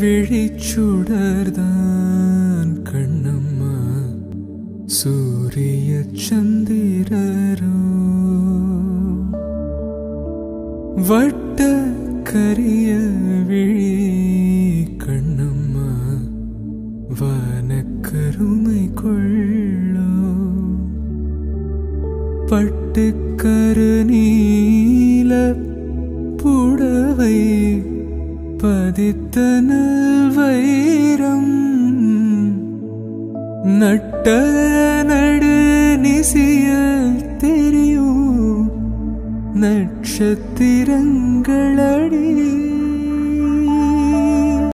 விழிச்சுடர்தான் கண்ணம்மா சூரிய சந்திரரோ வட்ட கரிய விழி கண்ணம்மா வானக்கருமை கொள்ளோ பட்டுக்கரு நீல புடவை பதித்த வைரம் நட்ட நடு நிசிய தெரியும் நட்சத்திரங்களடி